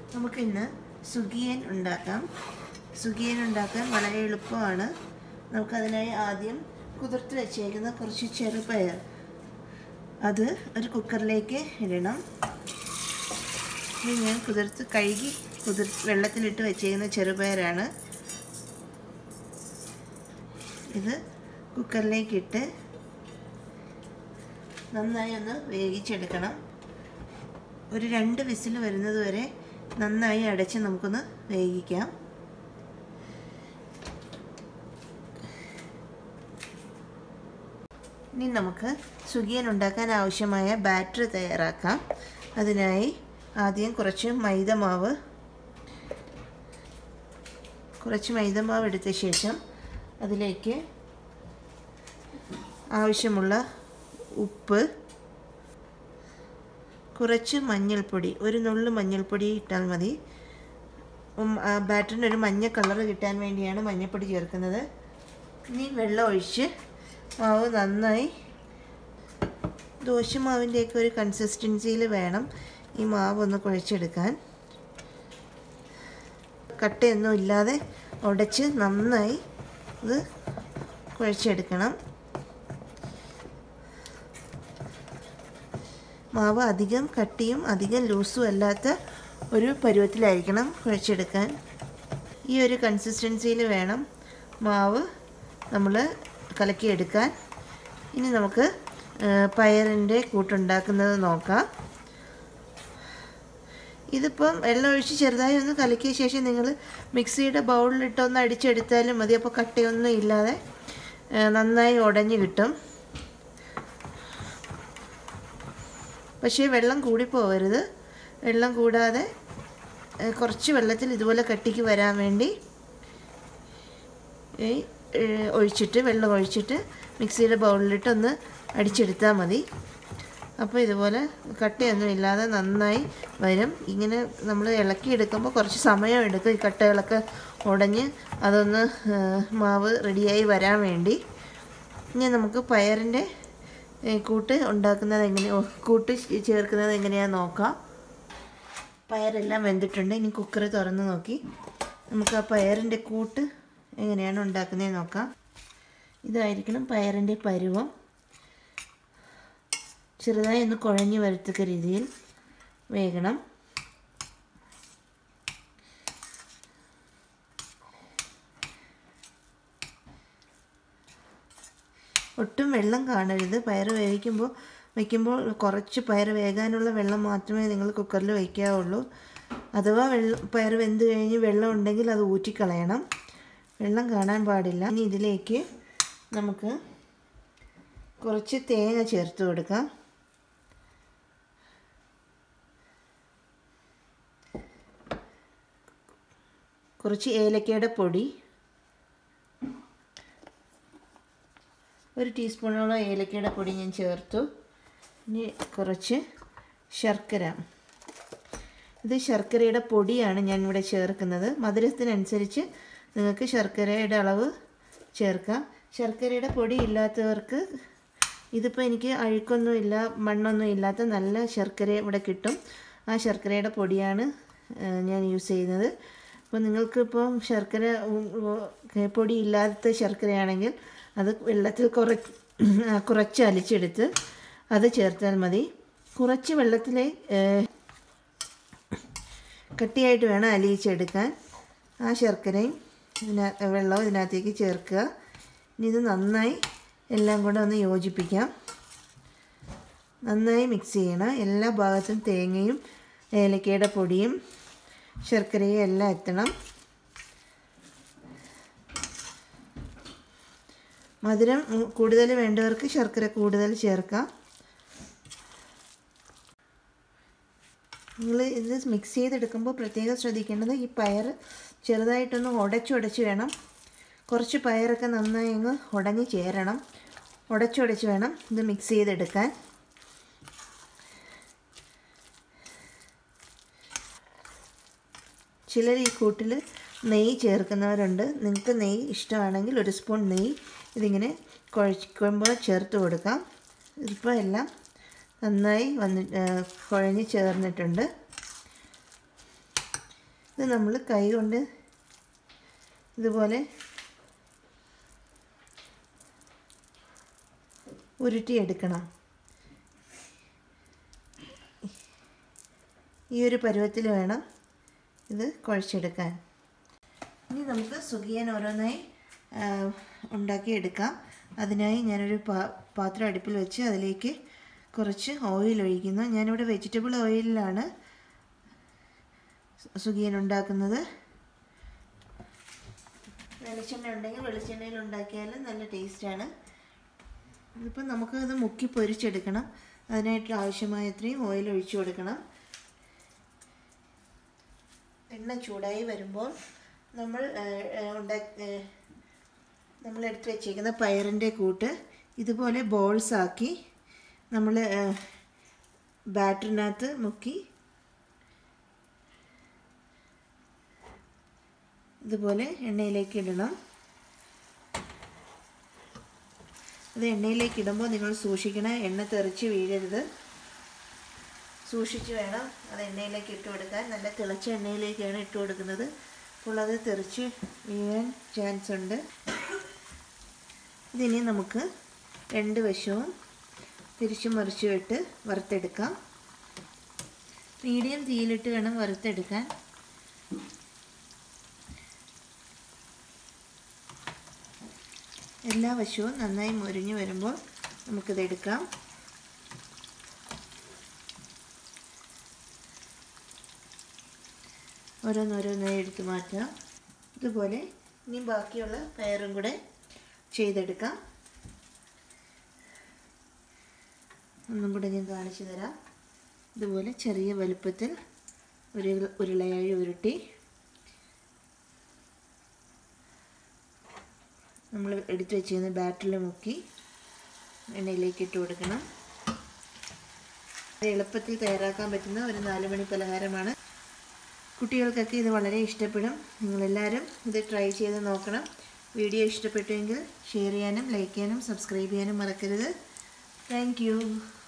നമുക്കിന്ന് സുഗിയൻ ഉണ്ടാക്കാം സുഗിയൻ ഉണ്ടാക്കാൻ വളരെ എളുപ്പമാണ് നമുക്കതിനായി ആദ്യം കുതിർത്ത് വെച്ചേക്കുന്ന കുറച്ച് ചെറുപയർ അത് ഒരു കുക്കറിലേക്ക് ഇടണം ഇത് ഞാൻ കുതിർത്ത് കഴുകി കുതിർ വെള്ളത്തിലിട്ട് വെച്ചേക്കുന്ന ചെറുപയറാണ് ഇത് കുക്കറിലേക്കിട്ട് നന്നായി ഒന്ന് വേവിച്ചെടുക്കണം ഒരു രണ്ട് വിസിൽ വരുന്നത് വരെ നന്നായി അടച്ച് നമുക്കൊന്ന് വേവിക്കാം ഇനി നമുക്ക് സുഗിയൻ ഉണ്ടാക്കാൻ ആവശ്യമായ ബാറ്റർ തയ്യാറാക്കാം അതിനായി ആദ്യം കുറച്ച് മൈദമാവ് കുറച്ച് മൈദമാവ് എടുത്ത ശേഷം അതിലേക്ക് ആവശ്യമുള്ള ഉപ്പ് കുറച്ച് മഞ്ഞൾപ്പൊടി ഒരു നുള്ളു മഞ്ഞൾപ്പൊടി ഇട്ടാൽ മതി ബാറ്ററിന് ഒരു മഞ്ഞ കളർ കിട്ടാൻ വേണ്ടിയാണ് മഞ്ഞൾപ്പൊടി ചേർക്കുന്നത് ഇനി വെള്ളം ഒഴിച്ച് മാവ് നന്നായി ദോശമാവിൻ്റെയൊക്കെ ഒരു കൺസിസ്റ്റൻസിയിൽ വേണം ഈ മാവ് ഒന്ന് കുഴച്ചെടുക്കാൻ കട്ടയൊന്നും ഇല്ലാതെ ഉടച്ച് നന്നായി ഇത് കുഴച്ചെടുക്കണം മാവ് അധികം കട്ടിയും അധികം ലൂസും അല്ലാത്ത ഒരു പരുവത്തിലായിരിക്കണം കുഴച്ചെടുക്കാൻ ഈ ഒരു കൺസിസ്റ്റൻസിയിൽ വേണം മാവ് നമ്മൾ കലക്കിയെടുക്കാൻ ഇനി നമുക്ക് പയറിൻ്റെ കൂട്ടുണ്ടാക്കുന്നത് നോക്കാം ഇതിപ്പം വെള്ളം ഒഴിച്ച് ചെറുതായി ഒന്ന് കലക്കിയ ശേഷം നിങ്ങൾ മിക്സിയുടെ ബൗളിലിട്ട് ഒന്ന് അടിച്ചെടുത്താലും മതി അപ്പോൾ കട്ടയൊന്നും ഇല്ലാതെ നന്നായി ഉടഞ്ഞ് കിട്ടും പക്ഷേ വെള്ളം കൂടിപ്പോവരുത് വെള്ളം കൂടാതെ കുറച്ച് വെള്ളത്തിൽ ഇതുപോലെ കട്ടിക്ക് വരാൻ വേണ്ടി ഒഴിച്ചിട്ട് വെള്ളം ഒഴിച്ചിട്ട് മിക്സിയുടെ ബൗളിലിട്ട് ഒന്ന് അടിച്ചെടുത്താൽ മതി അപ്പോൾ ഇതുപോലെ കട്ടയൊന്നും ഇല്ലാതെ നന്നായി വരും ഇങ്ങനെ നമ്മൾ ഇളക്കിയെടുക്കുമ്പോൾ കുറച്ച് സമയം എടുക്കും ഈ കട്ടകളൊക്കെ ഉടഞ്ഞ് അതൊന്ന് മാവ് റെഡിയായി വരാൻ വേണ്ടി ഇനി നമുക്ക് പയറിൻ്റെ കൂട്ട് ഉണ്ടാക്കുന്നത് എങ്ങനെ കൂട്ട് ചേർക്കുന്നത് എങ്ങനെയാണെന്ന് നോക്കാം പയറെല്ലാം വെന്തിട്ടുണ്ട് ഇനി കുക്കർ തുറന്ന് നോക്കി നമുക്ക് ആ പയറിൻ്റെ കൂട്ട് എങ്ങനെയാണ് ഉണ്ടാക്കുന്നത് നോക്കാം ഇതായിരിക്കണം പയറിൻ്റെ പരുവം ചെറുതായി ഒന്ന് കുഴഞ്ഞു വരത്തക്ക രീതിയിൽ വേകണം ഒട്ടും വെള്ളം കാണരുത് പയർ വേവിക്കുമ്പോൾ വയ്ക്കുമ്പോൾ കുറച്ച് പയർ വേകാനുള്ള വെള്ളം മാത്രമേ നിങ്ങൾ കുക്കറിൽ വയ്ക്കാവുള്ളൂ അഥവാ വെള്ളം പയർ വെന്ത് കഴിഞ്ഞ് വെള്ളം ഉണ്ടെങ്കിൽ അത് ഊറ്റിക്കളയണം വെള്ളം കാണാൻ പാടില്ല ഇനി ഇതിലേക്ക് നമുക്ക് കുറച്ച് തേങ്ങ ചേർത്ത് കൊടുക്കാം കുറച്ച് ഏലക്കയുടെ പൊടി ഒരു ടീസ്പൂണോളം ഏലക്കയുടെ പൊടി ഞാൻ ചേർത്തു ഇനി കുറച്ച് ശർക്കര ഇത് ശർക്കരയുടെ പൊടിയാണ് ഞാൻ ഇവിടെ ചേർക്കുന്നത് മധുരത്തിനനുസരിച്ച് നിങ്ങൾക്ക് ശർക്കരയുടെ അളവ് ചേർക്കാം ശർക്കരയുടെ പൊടി ഇല്ലാത്തവർക്ക് ഇതിപ്പോൾ എനിക്ക് അഴുക്കൊന്നും ഇല്ല മണ്ണൊന്നും ഇല്ലാത്ത നല്ല ശർക്കര ഇവിടെ കിട്ടും ആ ശർക്കരയുടെ പൊടിയാണ് ഞാൻ യൂസ് ചെയ്യുന്നത് അപ്പോൾ നിങ്ങൾക്കിപ്പം ശർക്കര പൊടി ഇല്ലാത്ത ശർക്കരയാണെങ്കിൽ അത് വെള്ളത്തിൽ കുറ കുറച്ച് അലിച്ചെടുത്ത് അത് ചേർത്താൽ മതി കുറച്ച് വെള്ളത്തിൽ കട്ടിയായിട്ട് വേണം അലിയിച്ചെടുക്കാൻ ആ ശർക്കരയും ഇതിന വെള്ളവും ഇതിനകത്തേക്ക് ചേർക്കുക ഇനി ഇത് നന്നായി എല്ലാം കൂടെ ഒന്ന് യോജിപ്പിക്കാം നന്നായി മിക്സ് ചെയ്യണം എല്ലാ ഭാഗത്തും തേങ്ങയും ഏലക്കയുടെ പൊടിയും ശർക്കരയും എല്ലാം എത്തണം മധുരം കൂടുതൽ വേണ്ടവർക്ക് ശർക്കര കൂടുതൽ ചേർക്കാം നിങ്ങൾ ഇത് മിക്സ് ചെയ്തെടുക്കുമ്പോൾ പ്രത്യേകം ശ്രദ്ധിക്കേണ്ടത് ഈ പയർ ചെറുതായിട്ടൊന്ന് ഉടച്ചുടച്ച് വേണം കുറച്ച് പയറൊക്കെ നന്നായി അങ്ങ് ഉടഞ്ഞ് ചേരണം ഉടച്ചുടച്ച് വേണം ഇത് മിക്സ് ചെയ്തെടുക്കാൻ ചിലർ ഈ കൂട്ടിൽ നെയ്യ് ചേർക്കുന്നവരുണ്ട് നിങ്ങൾക്ക് നെയ്യ് ഇഷ്ടമാണെങ്കിൽ ഒരു സ്പൂൺ നെയ്യ് ഇതിങ്ങനെ കുഴക്കുമ്പോൾ ചേർത്ത് കൊടുക്കാം ഇപ്പോൾ എല്ലാം നന്നായി വന്നി കുഴഞ്ഞ് ചേർന്നിട്ടുണ്ട് ഇത് നമ്മൾ കൈ കൊണ്ട് ഇതുപോലെ ഉരുട്ടിയെടുക്കണം ഈ ഒരു പരുവത്തിൽ വേണം ഇത് കുഴച്ചെടുക്കാൻ ഇനി നമുക്ക് സുഖിയൻ ഓരോന്നായി ആ, ഉണ്ടാക്കിയെടുക്കാം അതിനായി ഞാനൊരു പാ പാത്രം അടുപ്പിൽ വെച്ച് അതിലേക്ക് കുറച്ച് ഓയിൽ ഒഴിക്കുന്നു ഞാനിവിടെ വെജിറ്റബിൾ ഓയിലിലാണ് സുഖിയൻ ഉണ്ടാക്കുന്നത് വെളിച്ചെണ്ണ ഉണ്ടെങ്കിൽ വെളിച്ചെണ്ണയിൽ ഉണ്ടാക്കിയാലും നല്ല ടേസ്റ്റാണ് ഇതിപ്പോൾ നമുക്ക് ഇത് മുക്കി പൊരിച്ചെടുക്കണം അതിനായിട്ട് ആവശ്യമായ അത്രയും ഓയിൽ ഒഴിച്ചു കൊടുക്കണം എണ്ണ ചൂടായി വരുമ്പോൾ നമ്മൾ ഉണ്ടാക്കി നമ്മൾ എടുത്ത് വെച്ചേക്കുന്ന പയറിൻ്റെ കൂട്ട് ഇതുപോലെ ബോൾസ് ആക്കി നമ്മൾ ബാറ്ററിനകത്ത് മുക്കി ഇതുപോലെ എണ്ണയിലേക്ക് ഇടണം അത് എണ്ണയിലേക്ക് ഇടുമ്പോൾ നിങ്ങൾ സൂക്ഷിക്കണം എണ്ണ തെറിച്ച് വീഴരുത് സൂക്ഷിച്ച് വേണം അത് എണ്ണയിലേക്ക് ഇട്ട് കൊടുക്കാൻ നല്ല തിളച്ച എണ്ണയിലേക്കാണ് ഇട്ട് കൊടുക്കുന്നത് അപ്പോൾ അത് തെറിച്ച് വീഴാൻ ചാൻസ് ഉണ്ട് ഇതിനി നമുക്ക് രണ്ട് വശവും തിരിച്ചും മറിച്ചും ഇട്ട് വറുത്തെടുക്കാം മീഡിയം തീയിലിട്ട് വേണം വറുത്തെടുക്കാൻ എല്ലാ വശവും നന്നായി മുരിഞ്ഞു വരുമ്പോൾ നമുക്കിത് എടുക്കാം ഓരോന്നോരോന്നായി എടുത്ത് മാറ്റാം ഇതുപോലെ ഇനി ബാക്കിയുള്ള പയറും കൂടെ ചെയ്തെടുക്കാം ഒന്നും കൂടെ ഞാൻ കാണിച്ചു തരാം ഇതുപോലെ ചെറിയ വലുപ്പത്തിൽ ഒരു ഉരുളയായി ഉരുട്ടി നമ്മൾ എടുത്തു വെച്ചിരുന്ന ബാറ്ററിൽ മുക്കി എണ്ണയിലേക്ക് ഇട്ട് കൊടുക്കണം എളുപ്പത്തിൽ തയ്യാറാക്കാൻ പറ്റുന്ന ഒരു നാല് മണി പലഹാരമാണ് കുട്ടികൾക്കൊക്കെ ഇത് വളരെ ഇഷ്ടപ്പെടും നിങ്ങളെല്ലാവരും ഇത് ട്രൈ ചെയ്ത് നോക്കണം വീഡിയോ ഇഷ്ടപ്പെട്ടുവെങ്കിൽ ഷെയർ ചെയ്യാനും ലൈക്ക് ചെയ്യാനും സബ്സ്ക്രൈബ് ചെയ്യാനും മറക്കരുത് താങ്ക്